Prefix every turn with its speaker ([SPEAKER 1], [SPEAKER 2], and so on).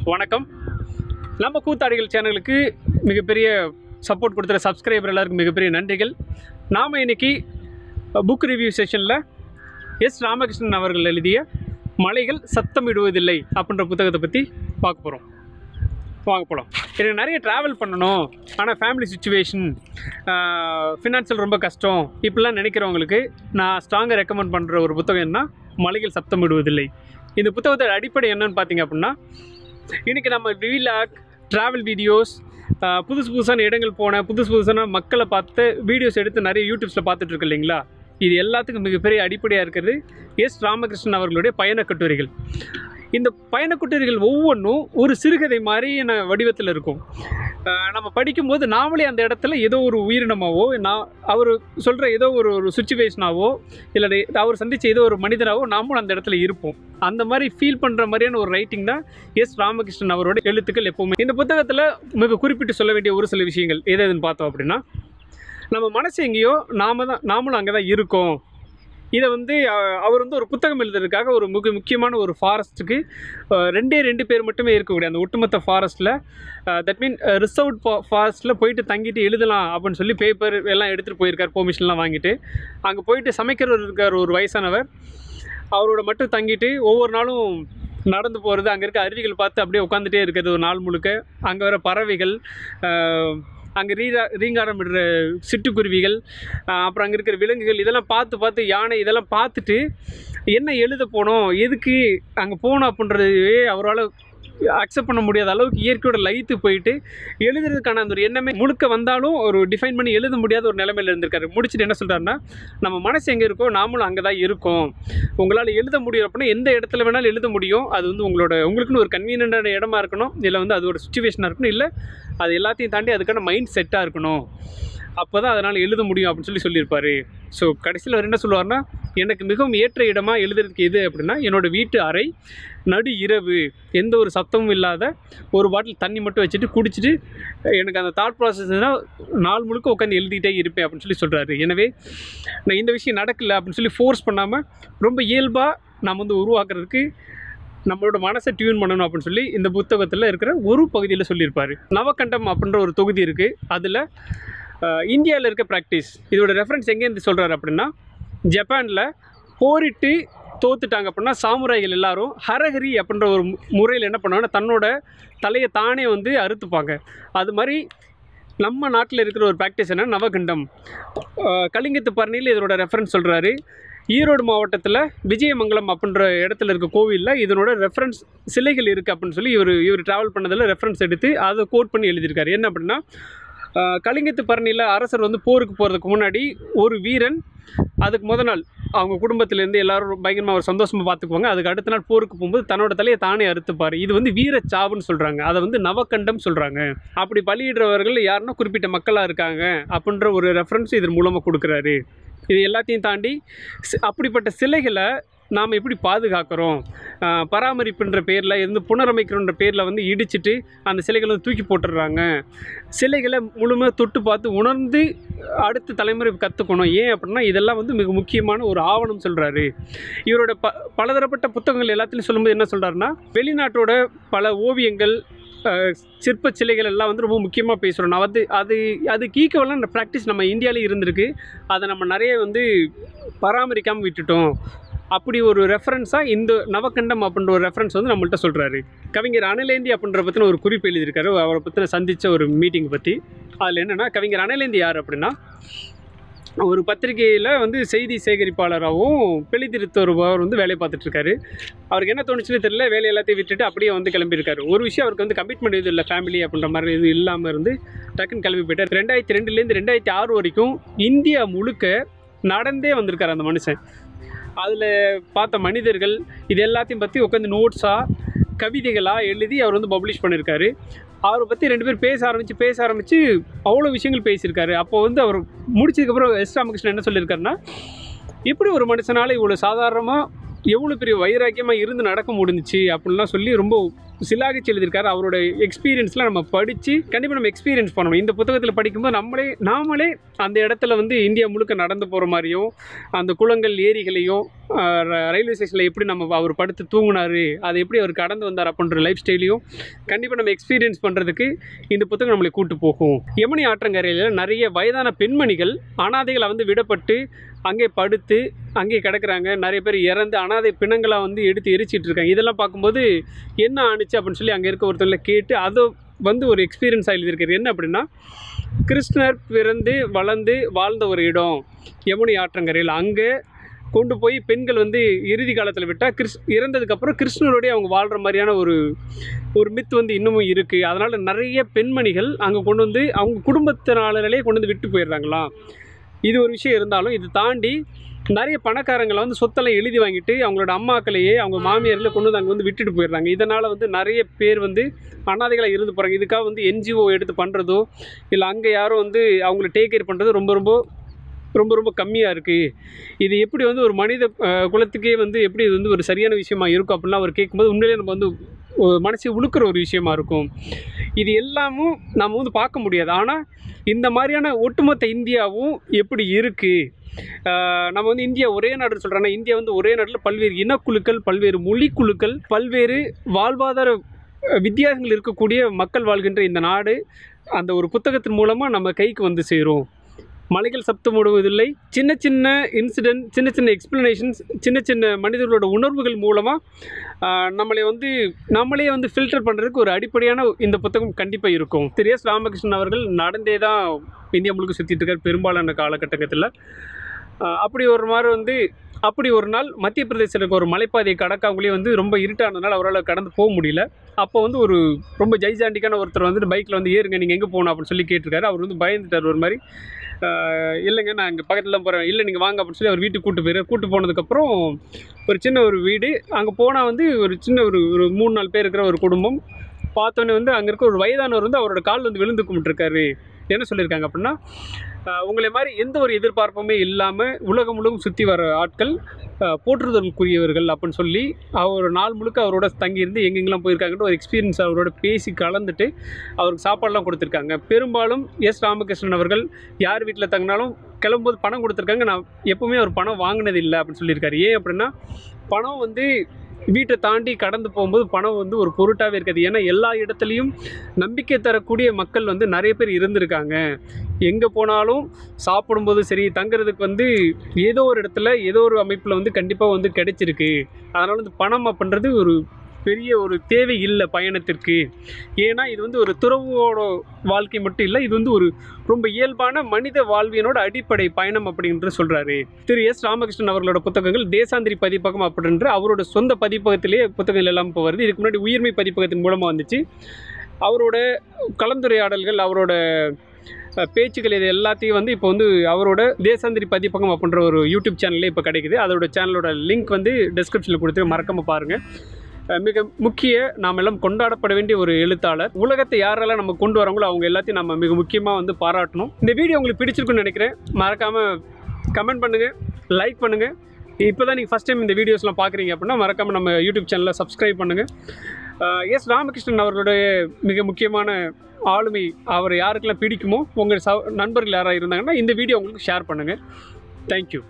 [SPEAKER 1] வணக்கம் நம்ம கூத்தாடிகள் சேனலுக்கு மிகப்பெரிய சப்போர்ட் கொடுத்துற சப்ஸ்கிரைபர் எல்லாருக்கும் மிகப்பெரிய நன்றிகள் நாம் இன்னைக்கு புக் ரிவ்யூ செஷனில் எஸ் ராமகிருஷ்ணன் அவர்கள் எழுதிய மலைகள் சத்தமிடுவதில்லை அப்படின்ற புத்தகத்தை பற்றி பார்க்க போகிறோம் வாங்க போகலாம் எனக்கு நிறைய ட்ராவல் பண்ணணும் ஆனால் ஃபேமிலி சுச்சுவேஷன் ஃபினான்ஷியல் ரொம்ப கஷ்டம் இப்படிலாம் நினைக்கிறவங்களுக்கு நான் ஸ்ட்ராங்காக ரெக்கமெண்ட் பண்ணுற ஒரு புத்தகம் என்ன மலைகள் சத்தமிடுவதில்லை இந்த புத்தகத்தோட அடிப்படை என்னன்னு பார்த்தீங்க அப்படின்னா இன்றைக்கி நம்ம விலாக் ட்ராவல் வீடியோஸ் புதுசு புதுசான இடங்கள் போன புதுசு புதுசான மக்களை பார்த்து வீடியோஸ் எடுத்து நிறைய யூடியூப்ஸில் பார்த்துட்டு இருக்கு இல்லைங்களா இது எல்லாத்துக்கும் மிகப்பெரிய அடிப்படையாக இருக்கிறது எஸ் ராமகிருஷ்ணன் அவர்களுடைய பயணக் கட்டுரைகள் இந்த பயணக் கட்டுரைகள் ஒவ்வொன்றும் ஒரு சிறுகதை மாதிரியான வடிவத்தில் இருக்கும் அஹ் நம்ம படிக்கும்போது நாமளே அந்த இடத்துல ஏதோ ஒரு உயிரினமாவோ நான் அவர் சொல்கிற ஏதோ ஒரு ஒரு சுச்சுவேஷனாவோ இல்லை அவர் சந்தித்த ஏதோ ஒரு மனிதராகவோ நாமளும் அந்த இடத்துல இருப்போம் அந்த மாதிரி ஃபீல் பண்ணுற மாதிரியான ஒரு ரைட்டிங் தான் எஸ் ராமகிருஷ்ணன் அவரோட எழுத்துக்கள் எப்போவுமே இந்த புத்தகத்தில் மிக குறிப்பிட்டு சொல்ல வேண்டிய ஒரு சில விஷயங்கள் எது எதுன்னு பார்த்தோம் அப்படின்னா நம்ம மனசு எங்கேயோ நாம தான் நாமளும் அங்கே தான் இருக்கோம் இதை வந்து அஹ், அவர் வந்து ஒரு புத்தகம் எழுதுறதுக்காக ஒரு மிக முக்கியமான ஒரு ஃபாரஸ்ட்டுக்கு ரெண்டே ரெண்டு பேர் மட்டுமே இருக்கக்கூடிய அந்த ஒட்டுமொத்த ஃபாரஸ்ட்டில் தட் மீன் ரிசர்வ்ட் ஃபாரஸ்ட்டில் போயிட்டு தங்கிட்டு எழுதலாம் அப்படின்னு சொல்லி பேப்பர் எல்லாம் எடுத்துகிட்டு போயிருக்கார் பெர்மிஷன்லாம் வாங்கிட்டு அங்கே போயிட்டு சமைக்கிறவர் இருக்கார் ஒரு வயசானவர் அவரோட மட்டும் தங்கிட்டு ஒவ்வொரு நாளும் நடந்து போகிறது அங்கே இருக்க அருவிகள் பார்த்து அப்படியே உட்காந்துட்டே இருக்கிறது ஒரு நாள் முழுக்க அங்கே வர பறவைகள் அங்கே ரீரா ரீங்காரம் விடுற சிட்டுக்குருவிகள் ஆஹ் அப்புறம் அங்கே இருக்கிற விலங்குகள் இதெல்லாம் பார்த்து பார்த்து யானை இதெல்லாம் பார்த்துட்டு என்ன எழுத போனோம் எதுக்கு அங்கே போனோம் அப்படின்றதே அவரால் அக்செப்ட் பண்ண முடியாத அளவுக்கு இயற்கையோட லயித்து போயிட்டு எழுதுறதுக்கான அந்த ஒரு எண்ணமே முழுக்க வந்தாலும் ஒரு டிஃபைன் பண்ணி எழுத முடியாத ஒரு நிலைமையில் இருந்திருக்காரு முடிச்சுட்டு என்ன சொல்கிறாருன்னா நம்ம மனசு எங்கே இருக்கோ நாமளும் அங்கே தான் இருக்கோம் உங்களால் எழுத முடியும் அப்படின்னா எந்த இடத்துல வேணாலும் எழுத முடியும் அது வந்து உங்களோட உங்களுக்குன்னு ஒரு கன்வீனியன்டான இடமா இருக்கணும் இல்லை வந்து அதோட சுச்சுவேஷனாக இருக்கணும் இல்லை அது எல்லாத்தையும் தாண்டி அதுக்கான மைண்ட் செட்டாக இருக்கணும் அப்போ தான் அதனால் எழுத முடியும் அப்படின்னு சொல்லி சொல்லியிருப்பாரு ஸோ கடைசியில் அவர் என்ன சொல்லுவார்னா எனக்கு மிகவும் ஏற்ற இடமா எழுதுறதுக்கு எது அப்படின்னா என்னோட வீட்டு அறை நடு இரவு எந்த ஒரு சத்தமும் இல்லாத ஒரு பாட்டில் தண்ணி மட்டும் வச்சுட்டு குடிச்சிட்டு எனக்கு அந்த தாட் ப்ராசஸ்னால் நாள் முழுக்க உட்காந்து எழுதிக்கிட்டே இருப்பேன் அப்படின்னு சொல்லி சொல்கிறாரு எனவே நான் இந்த விஷயம் நடக்கல அப்படின்னு சொல்லி ஃபோர்ஸ் பண்ணாமல் ரொம்ப இயல்பாக நாம் வந்து உருவாக்குறதுக்கு நம்மளோட மனசை டியூன் பண்ணணும் அப்படின்னு சொல்லி இந்த புத்தகத்தில் இருக்கிற ஒரு பகுதியில் சொல்லியிருப்பார் நவகண்டம் அப்படின்ற ஒரு தொகுதி இருக்குது அதில் இந்தியாவில் இருக்க ப்ராக்டிஸ் இதோட ரெஃபரன்ஸ் எங்கேருந்து சொல்கிறாரு அப்படின்னா ஜப்பானில் போரிட்டு தோத்துட்டாங்க அப்படின்னா சாமுராய்கள் எல்லாரும் ஹரஹரி அப்படின்ற ஒரு முறையில் என்ன பண்ணுவாங்கன்னா தன்னோட தலையை தானே வந்து அறுத்துப்பாங்க அது மாதிரி நம்ம நாட்டில் இருக்கிற ஒரு ப்ராக்டிஸ் என்ன நவகண்டம் அஹ் கலிங்கத்து பரணியில் இதனோட ரெஃபரன்ஸ் சொல்கிறாரு ஈரோடு மாவட்டத்தில் விஜயமங்கலம் அப்படின்ற இடத்துல இருக்க கோவிலில் இதனோட ரெஃபரன்ஸ் சிலைகள் இருக்குது அப்படின்னு சொல்லி இவர் இவர் ட்ராவல் பண்ணதில் ரெஃபரன்ஸ் எடுத்து அதை கோட் பண்ணி எழுதியிருக்காரு என்ன அப்படின்னா அஹ் கலிங்கத்து பரணியில் அரசர் வந்து போருக்கு போகிறதுக்கு முன்னாடி ஒரு வீரன் அதுக்கு முத நாள் அவங்க குடும்பத்திலேருந்து எல்லாரும் பயங்கரமாக ஒரு சந்தோஷமாக பார்த்துக்குவாங்க அதுக்கு அடுத்த நாள் போருக்கு போகும்போது தன்னோட தலையை தானே அறுத்துப்பார் இது வந்து வீரச்சாவுன்னு சொல்கிறாங்க அதை வந்து நவக்கண்டம் சொல்கிறாங்க அப்படி பலியிடுறவர்கள் யாருன்னா குறிப்பிட்ட மக்களாக இருக்காங்க அப்படின்ற ஒரு ரெஃபரன்ஸ் இதன் மூலமாக கொடுக்குறாரு இது எல்லாத்தையும் தாண்டி சி- அப்படிப்பட்ட சிலைகளை நாம் எப்படி பாதுகாக்கிறோம் ஆஹ் பராமரிப்புன்ற பேரில் இருந்து புனரமைக்கிறோன்ற பேரில் வந்து இடிச்சிட்டு அந்த சிலைகளை வந்து தூக்கி போட்டுடுறாங்க சிலைகளை முழுமையாக தொட்டு பார்த்து உணர்ந்து அடுத்த தலைமுறை கற்றுக்கணும் ஏன் அப்படின்னா இதெல்லாம் வந்து மிக முக்கியமான ஒரு ஆவணம் சொல்கிறாரு இவரோட ப பலதரப்பட்ட புத்தகங்கள் எல்லாத்துலையும் சொல்லும்போது என்ன சொல்கிறாருன்னா வெளிநாட்டோட பல ஓவியங்கள் அஹ், சிற்ப சிலைகள் எல்லாம் வந்து ரொம்ப முக்கியமாக பேசுகிறோம் நான் வந்து அது அது ஈக்குவலான ப்ராக்டிஸ் நம்ம இந்தியாவிலே இருந்திருக்கு அதை நம்ம நிறைய வந்து பராமரிக்காமல் விட்டுட்டோம் அப்படி ஒரு ரெஃபரன்ஸாக இந்த நவகண்டம் அப்படின்ற ஒரு ரெஃபரன்ஸ் வந்து நம்மள்ட்ட சொல்கிறாரு கவிஞர் அனலேந்தி அப்படின்ற பற்றின ஒரு குறிப்பு எழுதியிருக்காரு அவரை பற்றின சந்தித்த ஒரு மீட்டிங் பற்றி அதில் என்னென்னா கவிஞர் அனலேந்தி யார் அப்படின்னா ஒரு பத்திரிகையில் வந்து செய்தி சேகரிப்பாளராகவும் பிழைத்திருத்தவர் வந்து வேலை பார்த்துட்டு இருக்காரு அவருக்கு என்ன தோணுச்சுன்னு தெரியல வேலை எல்லாத்தையும் விட்டுட்டு அப்படியே வந்து கிளம்பியிருக்காரு ஒரு விஷயம் அவருக்கு வந்து கமிட்மெண்ட் எதுவும் இல்லை ஃபேமிலி அப்படின்ற மாதிரி இது இல்லாமல் இருந்து டக்குன்னு கிளம்பி போயிட்டார் ரெண்டாயிரத்தி ரெண்டுலேருந்து ரெண்டாயிரத்தி ஆறு வரைக்கும் இந்தியா முழுக்க நடந்தே வந்திருக்காரு அந்த மனுஷன் அதில் பார்த்த மனிதர்கள் இது எல்லாத்தையும் பற்றி உட்காந்து நோட்ஸாக கவிதைகளாக எழுதி அவர் வந்து பப்ளிஷ் பண்ணியிருக்காரு அவரை பற்றி ரெண்டு பேர் பேச ஆரம்பித்து பேச ஆரம்பித்து அவ்வளோ விஷயங்கள் பேசியிருக்காரு அப்போ வந்து அவர் முடிச்சதுக்கப்புறம் எஸ் ராமகிருஷ்ணன் என்ன சொல்லியிருக்காருன்னா இப்படி ஒரு மனுஷனால் இவ்வளோ சாதாரணமாக எவ்வளோ பெரிய வைராக்கியமாக இருந்து நடக்க முடிஞ்சுச்சு அப்படின்லாம் சொல்லி ரொம்ப சிலாகிச்சு எழுதியிருக்காரு அவரோட எக்ஸ்பீரியன்ஸ்லாம் நம்ம படித்து கண்டிப்பாக நம்ம எக்ஸ்பீரியன்ஸ் பண்ணணும் இந்த புத்தகத்தில் படிக்கும்போது நம்மளே நாமளே அந்த இடத்துல வந்து இந்தியா முழுக்க நடந்து போகிற மாதிரியும் அந்த குளங்கள் ஏரிகளையும் ஆஹ், ர- ரயில்வே ஸ்டேஷனில் எப்படி நம்ம அவர் படுத்து தூங்குனாரு அதை எப்படி அவர் கடந்து வந்தார் அப்படின்ற லைஃப் ஸ்டைலையும் கண்டிப்பாக நம்ம எக்ஸ்பீரியன்ஸ் பண்ணுறதுக்கு இந்த புத்தகம் நம்மளை கூட்டு போகும் யமுனை ஆற்றங்கரையில் நிறைய வயதான பெண்மணிகள் அனாதைகளை வந்து விடப்பட்டு அங்கே படுத்து அங்கே கிடக்குறாங்க நிறைய பேர் இறந்து அனாதை பிணங்களாக வந்து எடுத்து எரிச்சிட்டு இருக்காங்க இதெல்லாம் பார்க்கும்போது என்ன ஆணுச்சு அப்படின்னு சொல்லி அங்கே இருக்க ஒருத்தவங்களை கேட்டு அதை வந்து ஒரு எக்ஸ்பீரியன்ஸாக எழுதியிருக்காரு என்ன அப்படின்னா கிருஷ்ணர் பிறந்து வளர்ந்து வாழ்ந்த ஒரு இடம் யமுனை ஆற்றங்கரையில் அங்கே கொண்டு போய் பெண்கள் வந்து இறுதி காலத்தில் விட்டால் கிருஷ் இறந்ததுக்கப்புறம் கிருஷ்ணரோடய அவங்க வாழ்கிற மாதிரியான ஒரு ஒரு மித் வந்து இன்னமும் இருக்குது அதனால் நிறைய பெண்மணிகள் அங்கே கொண்டு வந்து அவங்க குடும்பத்தினாளர்களே கொண்டு வந்து விட்டு போயிடுறாங்களாம் இது ஒரு விஷயம் இருந்தாலும் இது தாண்டி நிறைய பணக்காரங்களை வந்து சொத்தெல்லாம் எழுதி வாங்கிட்டு அவங்களோட அம்மாக்களையே அவங்க மாமியாரில் கொண்டு வந்து அங்கே வந்து விட்டுட்டு போயிடுறாங்க இதனால் வந்து நிறைய பேர் வந்து அனாதைகளாக இருந்து போகிறாங்க இதுக்காக வந்து என்ஜிஓ எடுத்து பண்ணுறதோ இல்லை அங்கே யாரும் வந்து அவங்கள டேக் கேர் பண்ணுறது ரொம்ப ரொம்ப ரொம்ப ரொம்ப கம்மியாக இருக்குது இது எப்படி வந்து ஒரு மனித அஹ், குலத்துக்கே வந்து எப்படி இது வந்து ஒரு சரியான விஷயமா இருக்கும் அப்படின்லாம் அவர் கேட்கும்போது உண்மையிலேயே நம்ம வந்து ஒரு மனசை உழுக்கிற ஒரு விஷயமா இருக்கும் இது எல்லாமும் நம்ம வந்து பார்க்க முடியாது ஆனால் இந்த மாதிரியான ஒட்டுமொத்த இந்தியாவும் எப்படி இருக்குது நம்ம வந்து இந்தியா ஒரே நாடுன்னு சொல்கிறோன்னா இந்தியா வந்து ஒரே நாட்டில் பல்வேறு இனக்குழுக்கள் பல்வேறு மொழிக்குழுக்கள் பல்வேறு வாழ்வாதார அஹ், வித்தியாசங்கள் இருக்கக்கூடிய மக்கள் வாழ்கின்ற இந்த நாடு அந்த ஒரு புத்தகத்தின் மூலமாக நம்ம கைக்கு வந்து சேரும் மலைகள் சப்தம் விடுவதில்லை சின்ன சின்ன இன்சிடென்ட் சின்ன சின்ன எக்ஸ்ப்ளனேஷன்ஸ் சின்ன சின்ன மனிதர்களோட உணர்வுகள் மூலமாக நம்மளை வந்து நம்மளே வந்து ஃபில்டர் பண்ணுறதுக்கு ஒரு அடிப்படையான இந்த புத்தகம் கண்டிப்பாக இருக்கும் திரு எஸ் ராமகிருஷ்ணன் அவர்கள் நடந்தே தான் இந்தியா முழுக்க சுற்றிட்டு இருக்கார் பெரும்பாலான காலகட்டத்தில் அப்படி ஒரு மாதிரி வந்து அப்படி ஒரு நாள் மத்திய பிரதேசத்தில் இருக்க ஒரு மலைப்பாதையை கடக்காமலே வந்து ரொம்ப இருட்டானதுனால அவரால் கடந்து போக முடியல அப்போ வந்து ஒரு ரொம்ப ஜைஜாண்டிக்கான ஒருத்தர் வந்துட்டு பைக்கில் வந்து ஏறுங்க நீங்கள் எங்கே போகணும் அப்படின்னு சொல்லி கேட்டிருக்காரு அவர் வந்து பயந்துட்டார் ஒரு மாதிரி ஆஹ் இல்லைங்க நான் இங்கே பக்கத்தில் தான் போகிறேன் இல்லை நீங்கள் வாங்க அப்படின்னு சொல்லி அவர் வீட்டுக்கு கூட்டு போயிரு கூட்டு போனதுக்கப்புறம் ஒரு சின்ன ஒரு வீடு அங்கே போனால் வந்து ஒரு சின்ன ஒரு ஒரு மூணு நாலு பேர் இருக்கிற ஒரு குடும்பம் பார்த்தோன்னே வந்து அங்கே இருக்க ஒரு வயதானவர் வந்து அவரோட கால் வந்து விழுந்து கும்பிட்டுருக்காரு என்ன சொல்லியிருக்காங்க அப்படின்னா ஆஹ் உங்களை மாதிரி எந்த ஒரு எதிர்பார்ப்புமே இல்லாமல் உலகம் முழுவதும் சுற்றி வர ஆட்கள் ஆஹ் போற்றுதலுக்குரியவர்கள் அப்படின்னு சொல்லி அவர் நாள் முழுக்க அவரோட தங்கியிருந்து எங்கெங்கெல்லாம் போயிருக்காங்கன்ற ஒரு எக்ஸ்பீரியன்ஸ் அவரோட பேசி கலந்துட்டு அவருக்கு சாப்பாடுலாம் கொடுத்துருக்காங்க பெரும்பாலும் எஸ் ராமகிருஷ்ணன் அவர்கள் யார் வீட்டில் தங்கினாலும் கிளம்பும்போது பணம் கொடுத்துருக்காங்க நான் எப்பவுமே அவர் பணம் வாங்கினது இல்லை அப்படின்னு சொல்லியிருக்காரு ஏன் அப்படின்னா பணம் வந்து வீட்டை தாண்டி கடந்து போகும்போது பணம் வந்து ஒரு பொருட்டாகவே இருக்காது ஏன்னா எல்லா இடத்துலையும் நம்பிக்கை தரக்கூடிய மக்கள் வந்து நிறைய பேர் இருந்திருக்காங்க எங்கே போனாலும் சாப்பிடும்போது சரி தங்குறதுக்கு வந்து ஏதோ ஒரு இடத்துல ஏதோ ஒரு அமைப்பில் வந்து கண்டிப்பாக வந்து கிடைச்சிருக்கு அதனால் வந்து பணம் அப்படின்றது ஒரு பெரிய ஒரு தேவை இல்லை பயணத்திற்கு ஏன்னா இது வந்து ஒரு துறவோட வாழ்க்கை மட்டும் இல்லை இது வந்து ஒரு ரொம்ப இயல்பான மனித வாழ்வியனோட அடிப்படை பயணம் அப்படின்ற சொல்கிறாரு திரு எஸ் ராமகிருஷ்ணன் அவர்களோட புத்தகங்கள் தேசாந்திரி பதிப்பகம் அப்படின்ற அவரோட சொந்த பதிப்பகத்திலேயே புத்தகங்கள் எல்லாம் இப்போ வருது இதுக்கு முன்னாடி உயிர்மை பதிப்பகத்தின் மூலமாக வந்துச்சு அவரோட கலந்துரையாடல்கள் அவரோட அஹ், பேச்சுக்கள் இது எல்லாத்தையும் வந்து இப்போ வந்து அவரோட தேசாந்திரி பதிப்பகம் அப்படின்ற ஒரு யூடியூப் சேனல்லே இப்போ கிடைக்குது அதோட சேனலோட லிங்க் வந்து டிஸ்கிரிப்ஷனில் கொடுத்து மறக்காமல் பாருங்கள் அஹ் மிக முக்கிய நாம் எல்லாம் கொண்டாடப்பட வேண்டிய ஒரு எழுத்தாளர் உலகத்தை யாரெல்லாம் நம்ம கொண்டு வராங்களோ அவங்க எல்லாத்தையும் நம்ம மிக முக்கியமாக வந்து பாராட்டணும் இந்த வீடியோ உங்களுக்கு பிடிச்சிருக்குன்னு நினைக்கிறேன் மறக்காமல் கமெண்ட் பண்ணுங்கள் லைக் பண்ணுங்கள் இப்போ தான் நீங்கள் ஃபஸ்ட் டைம் இந்த வீடியோஸ்லாம் பார்க்குறீங்க அப்படின்னா மறக்காமல் நம்ம யூடியூப் சேனலை சப்ஸ்கிரைப் பண்ணுங்கள் எஸ் ராமகிருஷ்ணன் அவர்களுடைய மிக முக்கியமான ஆளுமை அவர் யாருக்கெல்லாம் பிடிக்குமோ உங்கள் ச நண்பர்கள் யாராக இருந்தாங்கன்னா இந்த வீடியோ உங்களுக்கு ஷேர் பண்ணுங்கள் தேங்க்யூ